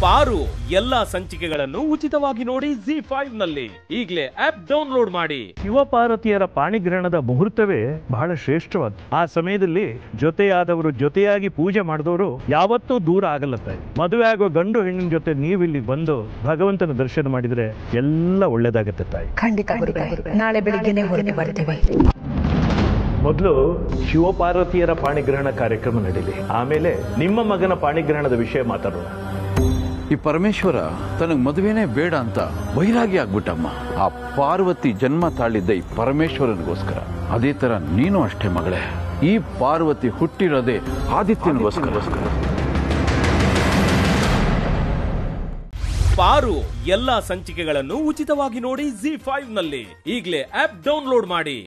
ಪಾರು ಎಲ್ಲಾ ಸಂಚಿಕೆಗಳನ್ನು ಉಚಿತವಾಗಿ ನೋಡಿ ಜಿ ಫೈವ್ ನಲ್ಲಿ ಈಗಲೇ ಆಪ್ ಡೌನ್ಲೋಡ್ ಮಾಡಿ ಶಿವಪಾರ್ವತಿಯರ ಪಾಣಿಗ್ರಹಣದ ಮುಹೂರ್ತವೇ ಬಹಳ ಶ್ರೇಷ್ಠವಾದ ಆ ಸಮಯದಲ್ಲಿ ಜೊತೆಯಾದವರು ಜೊತೆಯಾಗಿ ಪೂಜೆ ಮಾಡಿದವರು ಯಾವತ್ತೂ ದೂರ ಆಗಲ್ಲ ತಾಯಿ ಮದುವೆ ಆಗೋ ಗಂಡು ಹೆಣ್ಣಿನ ಜೊತೆ ನೀವಿಲ್ಲಿ ಬಂದು ಭಗವಂತನ ದರ್ಶನ ಮಾಡಿದ್ರೆ ಎಲ್ಲ ಒಳ್ಳೇದಾಗತ್ತೆ ತಾಯಿ ಖಂಡಿತ ಗುರುಗಳೇ ನಾಳೆ ಬೆಳಿಗ್ಗೆನೆ ಹೊರಟು ಬರ್ತೀವಿ ಮೊದಲು ಶಿವಪಾರ್ವತಿಯರ ಪಾಣಿಗ್ರಹಣ ಕಾರ್ಯಕ್ರಮ ನಡೀಲಿ ಆಮೇಲೆ ನಿಮ್ಮ ಮಗನ ಪಾಣಿಗ್ರಹಣದ ವಿಷಯ ಮಾತಾಡೋಣ ಈ ಪರಮೇಶ್ವರ ತನಗ್ ಮದುವೆನೇ ಬೇಡ ಅಂತ ವೈರಾಗಿ ಆಗ್ಬಿಟ್ಟಮ್ಮ ಆ ಪಾರ್ವತಿ ಜನ್ಮ ತಾಳಿದ್ದ ಈ ಪರಮೇಶ್ವರನಿಗೋಸ್ಕರ ಅದೇ ತರ ನೀನು ಅಷ್ಟೇ ಮಗಳೇ ಈ ಪಾರ್ವತಿ ಹುಟ್ಟಿರೋದೇ ಆದಿತ್ಯನಿಗೋಸ್ಕರ ಪಾರು ಎಲ್ಲಾ ಸಂಚಿಕೆಗಳನ್ನು ಉಚಿತವಾಗಿ ನೋಡಿ ಜಿ ಫೈವ್ ನಲ್ಲಿ ಈಗಲೇ ಆಪ್ ಡೌನ್ಲೋಡ್ ಮಾಡಿ